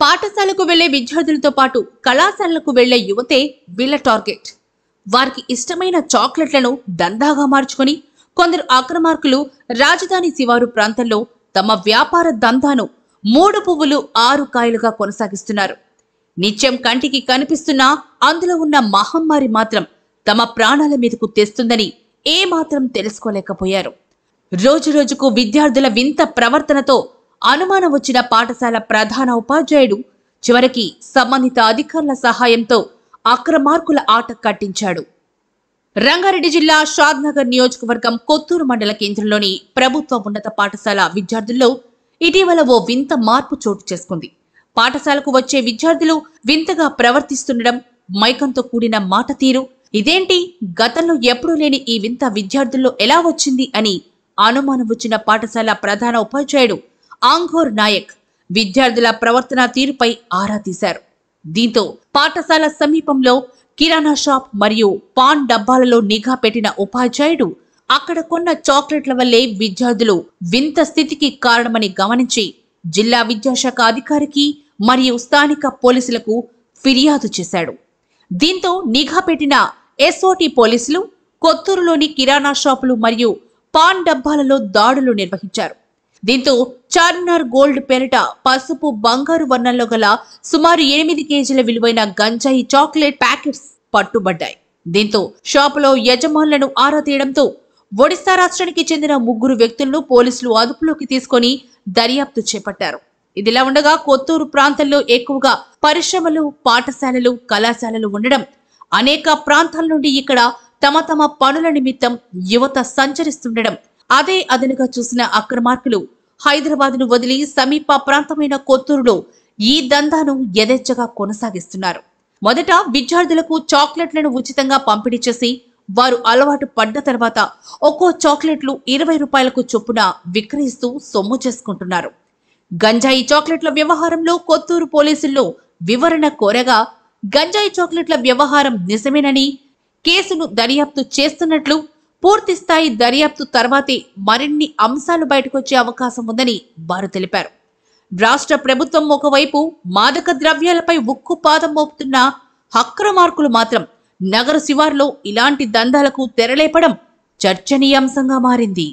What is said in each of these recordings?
పాఠశాలకు వెళ్లే విద్యార్థులతో పాటు కళాశాలలకు వెళ్లే యువతే వీళ్ళ టార్గెట్ వారికి ఇష్టమైన చాక్లెట్లను దందాగా మార్చుకొని కొందరు అక్రమార్కులు రాజధాని శివారు ప్రాంతంలో తమ వ్యాపార దందాను మూడు పువ్వులు ఆరు కాయలుగా కొనసాగిస్తున్నారు నిత్యం కంటికి కనిపిస్తున్నా అందులో ఉన్న మహమ్మారి మాత్రం తమ ప్రాణాల మీదకు తెస్తుందని ఏమాత్రం తెలుసుకోలేకపోయారు రోజురోజుకు విద్యార్థుల వింత ప్రవర్తనతో అనుమానం వచ్చిన పాఠశాల ప్రధాన ఉపాధ్యాయుడు చివరికి సంబంధిత అధికారుల సహాయంతో అక్రమార్కుల ఆట కట్టించాడు రంగారెడ్డి జిల్లా షాద్నగర్ నియోజకవర్గం కొత్తూరు మండల కేంద్రంలోని ప్రభుత్వ ఉన్నత పాఠశాల విద్యార్థుల్లో ఇటీవల ఓ వింత మార్పు చోటు చేసుకుంది పాఠశాలకు వచ్చే విద్యార్థులు వింతగా ప్రవర్తిస్తుండడం మైకంతో కూడిన మాట తీరు ఇదేంటి గతంలో ఎప్పుడూ లేని ఈ వింత విద్యార్థుల్లో ఎలా వచ్చింది అని అనుమానం వచ్చిన పాఠశాల ప్రధాన ఉపాధ్యాయుడు ఆంఘోర్ నాయక్ విద్యార్థుల ప్రవర్తన తీరుపై ఆరా తీశారు దీంతో పాఠశాల సమీపంలో కిరాణా షాప్ మరియు పాన్ డబ్బాలలో నిఘా పెట్టిన ఉపాధ్యాయుడు అక్కడ కొన్న చాక్లెట్ల వల్లే విద్యార్థులు వింత స్థితికి కారణమని గమనించి జిల్లా విద్యాశాఖ అధికారికి మరియు స్థానిక పోలీసులకు ఫిర్యాదు చేశాడు దీంతో నిఘా పెట్టిన ఎస్ఓటి పోలీసులు కొత్తూరులోని కిరాణా షాపులు మరియు పాన్ డబ్బాలలో దాడులు నిర్వహించారు దీంతో చార్మినార్ గోల్డ్ పేరిట పసుపు బంగారు వర్ణంలో గల సుమారు ఎనిమిది కేజీల విలువైన గంజాయి చాక్లెట్ ప్యాకెట్స్ పట్టుబడ్డాయి దీంతో షాపులో యజమానులను ఆరా తీయడంతో ఒడిశా రాష్ట్రానికి చెందిన ముగ్గురు వ్యక్తులను పోలీసులు అదుపులోకి తీసుకొని దర్యాప్తు చేపట్టారు ఇదిలా ఉండగా కొత్తూరు ప్రాంతంలో ఎక్కువగా పరిశ్రమలు పాఠశాలలు కళాశాలలు ఉండడం అనేక ప్రాంతాల నుండి ఇక్కడ తమ తమ పనుల నిమిత్తం యువత సంచరిస్తుండడం అదే అదనుగా చూసిన అక్రమార్కులు హైదరాబాద్ ను వదిలి సమీప ప్రాంతమైన కొత్తూరులో ఈ దందాను యథేచ్ఛగా కొనసాగిస్తున్నారు మొదట విద్యార్థులకు చాక్లెట్లను ఉచితంగా పంపిణీ చేసి వారు అలవాటు పడ్డ తర్వాత ఒక్కో చాక్లెట్లు ఇరవై రూపాయలకు చొప్పున విక్రయిస్తూ సొమ్ము చేసుకుంటున్నారు గంజాయి చాక్లెట్ల వ్యవహారంలో కొత్తూరు పోలీసుల్లో వివరణ కోరగా గంజాయి చాక్లెట్ల వ్యవహారం నిజమేనని కేసును దర్యాప్తు చేస్తున్నట్లు పూర్తి స్థాయి దర్యాప్తు తర్వాతే మరిన్ని అంశాలు బయటకొచ్చే అవకాశం ఉందని వారు తెలిపారు రాష్ట్ర ప్రభుత్వం ఒకవైపు మాదక ద్రవ్యాలపై ఉక్కు పాదం మోపుతున్న అక్రమార్కులు మాత్రం నగర శివార్లో ఇలాంటి దందాలకు తెరలేపడం చర్చనీయాంశంగా మారింది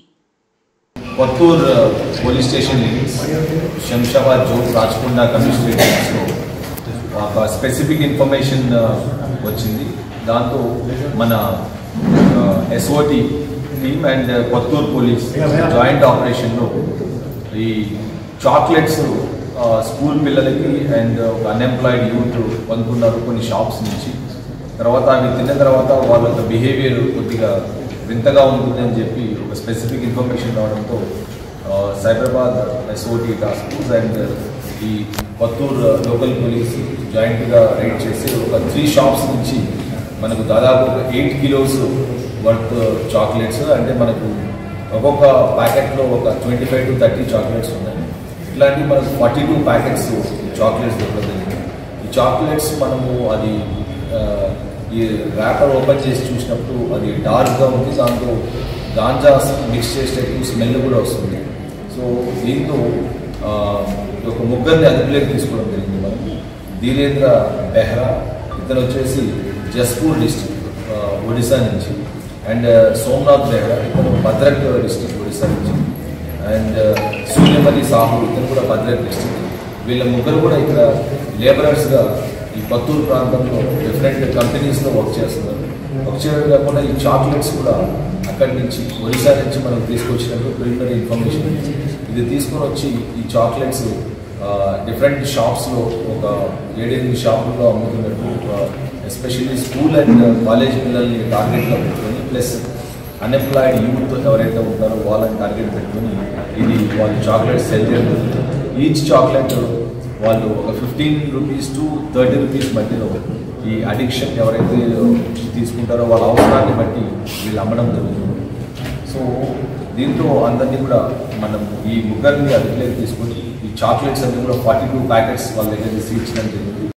Kothur police station limits Shamshabad zone Rachakonda commissionerate లిమిట్స్లో ఒక స్పెసిఫిక్ ఇన్ఫర్మేషన్ వచ్చింది దాంతో మన SOT team and Kothur police joint ఆపరేషన్లో ఈ చాక్లెట్స్ స్కూల్ పిల్లలకి అండ్ ఒక అన్ఎంప్లాయిడ్ యూత్ కొనుక్కున్నారు కొన్ని షాప్స్ నుంచి తర్వాత అవి తిన్న తర్వాత వాళ్ళ యొక్క బిహేవియర్ కొద్దిగా వింతగా ఉంటుందని చెప్పి ఒక స్పెసిఫిక్ ఇన్ఫర్మేషన్ రావడంతో ఆ, Cyberabad SOT task force and ఈ కొత్తూరు లోకల్ పోలీస్ జాయింట్గా రైడ్ చేసి ఒక త్రీ షాప్స్ నుంచి మనకు దాదాపు ఒక ఎయిట్ కిలోస్ వర్త్ చాక్లెట్స్ అంటే మనకు ఒక్కొక్క ప్యాకెట్లో ఒక twenty five to thirty chocolates ఉన్నాయి ఇట్లాంటి మనకు ఫార్టీ టూ ప్యాకెట్స్ చాక్లెట్స్ దొరకదు ఈ చాక్లెట్స్ మనము అది ఆ, ఈ ర్యాపర్ ఓపెన్ చేసి చూసినప్పుడు అది డార్క్గా ఉంది దాంతో గాంజా మిక్స్ చేసేటట్టు స్మెల్ కూడా వస్తుంది సో దీంతో ఆ, ఒక ముగ్గురిని అదుపులోకి తీసుకోవడం జరిగింది మనం ధీరేంద్ర బెహ్రా ఇతను వచ్చేసి జస్పూర్ డిస్టిక్ ఒడిశా నుంచి అండ్ సోమనాథ్ బెహ్రా ఇతను భద్రక్ డిస్టిక్ ఒడిశా నుంచి అండ్ సూర్యమణి సాహు ఇతను కూడా భద్రక్ డిస్టిక్ వీళ్ళ ముగ్గురు కూడా ఇక్కడ లేబరర్స్గా ఈ కొత్తూరు ప్రాంతంలో డిఫరెంట్ కంపెనీస్లో వర్క్ చేస్తున్నారు వర్క్ చేయడం కాకుండా ఈ చాక్లెట్స్ కూడా అక్కడి నుంచి ఒరిస్సా నుంచి మనం తీసుకొచ్చినట్టు ప్రిలిమినరీ ఇన్ఫర్మేషన్ ఇది తీసుకొని వచ్చి ఈ చాక్లెట్స్ డిఫరెంట్ షాప్స్లో ఒక ఏడెనిమిది షాపుల్లో అమ్ముతున్నట్టు ఎస్పెషల్లీ స్కూల్ అండ్ కాలేజ్ పిల్లల్ని టార్గెట్గా పెట్టుకొని ప్లస్ అన్ఎంప్లాయిడ్ యూత్ ఎవరైతే ఉంటారో వాళ్ళని టార్గెట్ పెట్టుకొని ఇది వాళ్ళు చాక్లెట్స్ సెల్ చేయడం ఈచ్ చాక్లెట్ వాళ్ళు ఒక fifteen rupees to thirty rupees మధ్యలో ఈ అడిక్షన్ ఎవరైతే తీసుకుంటారో వాళ్ళ అవసరాన్ని బట్టి వీళ్ళు అమ్మడం జరుగుతుంది సో దీంతో అందరినీ కూడా మనం ఈ ముగ్గురిని అదుపులోకి తీసుకొని ఈ చాక్లెట్స్ అన్ని కూడా ఫార్టీ టూ ప్యాకెట్స్ వాళ్ళ దగ్గర తీసి ఇచ్చడం జరిగింది